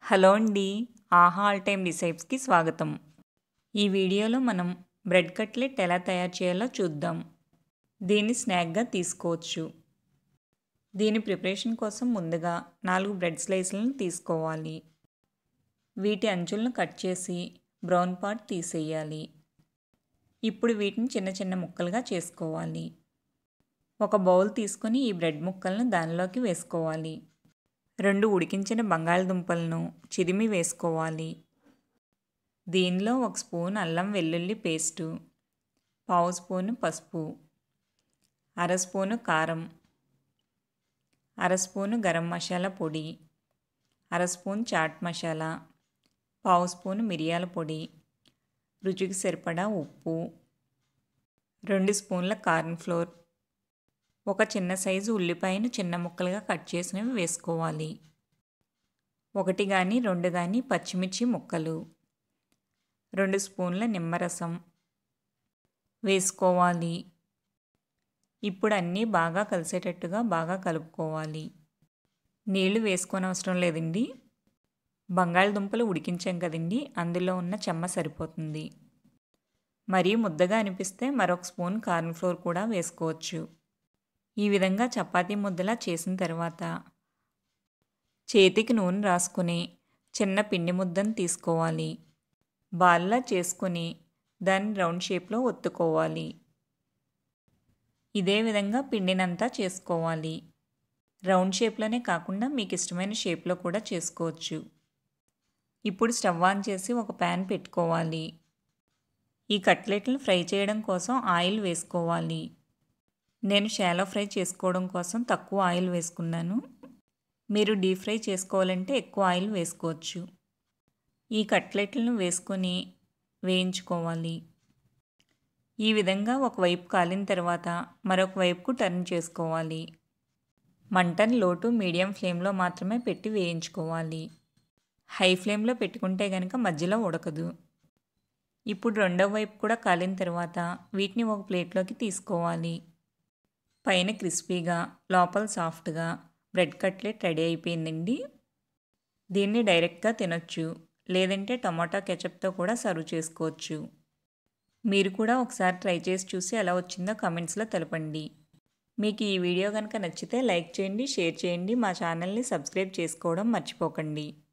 hello అండి ఆహా all time రిసైప్స్కి స్వాగతం ఈ వీడియోలో మనం బ్రెడ్ కట్లెట్ ఎలా తయారు చేయాలో చూద్దాం దీన్ని స్నాక్గా తీసుకోవచ్చు దీని ప్రిపరేషన్ కోసం ముందుగా నాలుగు బ్రెడ్ స్లైస్లను తీసుకోవాలి వీటి అంచులను కట్ చేసి బ్రౌన్ పార్ట్ తీసేయాలి ఇప్పుడు వీటిని చిన్న చిన్న ముక్కలుగా చేసుకోవాలి ఒక బౌల్ తీసుకొని ఈ బ్రెడ్ ముక్కలను దానిలోకి వేసుకోవాలి రెండు ఉడికించిన బంగాళదుంపలను చిదిమి వేసుకోవాలి దీనిలో ఒక స్పూన్ అల్లం వెల్లుల్లి పేస్టు పావు స్పూను పసుపు అర స్పూను కారం అర స్పూను గరం మసాలా పొడి అర స్పూన్ చాట్ మసాలా పావు స్పూను మిరియాల పొడి రుచికి సరిపడా ఉప్పు రెండు స్పూన్ల కార్న్ ఫ్లోర్ ఒక చిన్న సైజు ఉల్లిపాయను చిన్న ముక్కలుగా కట్ చేసినవి వేసుకోవాలి ఒకటి కానీ రెండు కానీ పచ్చిమిర్చి ముక్కలు రెండు స్పూన్ల నిమ్మరసం వేసుకోవాలి ఇప్పుడు అన్నీ బాగా కలిసేటట్టుగా బాగా కలుపుకోవాలి నీళ్లు వేసుకొని అవసరం లేదండి బంగాళదుంపలు ఉడికించాం కదండి అందులో ఉన్న చెమ్మ సరిపోతుంది మరీ ముద్దగా అనిపిస్తే మరొక స్పూన్ కార్న్ ఫ్లోర్ కూడా వేసుకోవచ్చు ఈ విధంగా చపాతీ ముద్దలా చేసిన తర్వాత చేతికి నూనె రాసుకుని చిన్న పిండి ముద్దను తీసుకోవాలి బాల్లా చేసుకుని దాన్ని రౌండ్ షేప్లో ఒత్తుకోవాలి ఇదే విధంగా పిండినంతా చేసుకోవాలి రౌండ్ షేప్లోనే కాకుండా మీకు ఇష్టమైన షేప్లో కూడా చేసుకోవచ్చు ఇప్పుడు స్టవ్ ఆన్ చేసి ఒక ప్యాన్ పెట్టుకోవాలి ఈ కట్లెట్లు ఫ్రై చేయడం కోసం ఆయిల్ వేసుకోవాలి నేను షాలో ఫ్రై చేసుకోవడం కోసం తక్కువ ఆయిల్ వేసుకున్నాను మీరు డీప్ ఫ్రై చేసుకోవాలంటే ఎక్కువ ఆయిల్ వేసుకోవచ్చు ఈ కట్లెట్లను వేసుకొని వేయించుకోవాలి ఈ విధంగా ఒకవైపు కాలిన తర్వాత మరొక వైపుకు టర్న్ చేసుకోవాలి మంటను లోటు మీడియం ఫ్లేమ్లో మాత్రమే పెట్టి వేయించుకోవాలి హై ఫ్లేమ్లో పెట్టుకుంటే కనుక మధ్యలో ఉడకదు ఇప్పుడు రెండవ వైపు కూడా కాలిన తర్వాత వీటిని ఒక ప్లేట్లోకి తీసుకోవాలి పైన క్రిస్పీగా లోపల సాఫ్ట్గా బ్రెడ్ కట్లెట్ రెడీ అయిపోయిందండి దీన్ని డైరెక్ట్గా తినొచ్చు లేదంటే టమాటా కెచప్తో కూడా సర్వ్ చేసుకోవచ్చు మీరు కూడా ఒకసారి ట్రై చేసి చూసి ఎలా వచ్చిందో కమెంట్స్లో తెలపండి మీకు ఈ వీడియో కనుక నచ్చితే లైక్ చేయండి షేర్ చేయండి మా ఛానల్ని సబ్స్క్రైబ్ చేసుకోవడం మర్చిపోకండి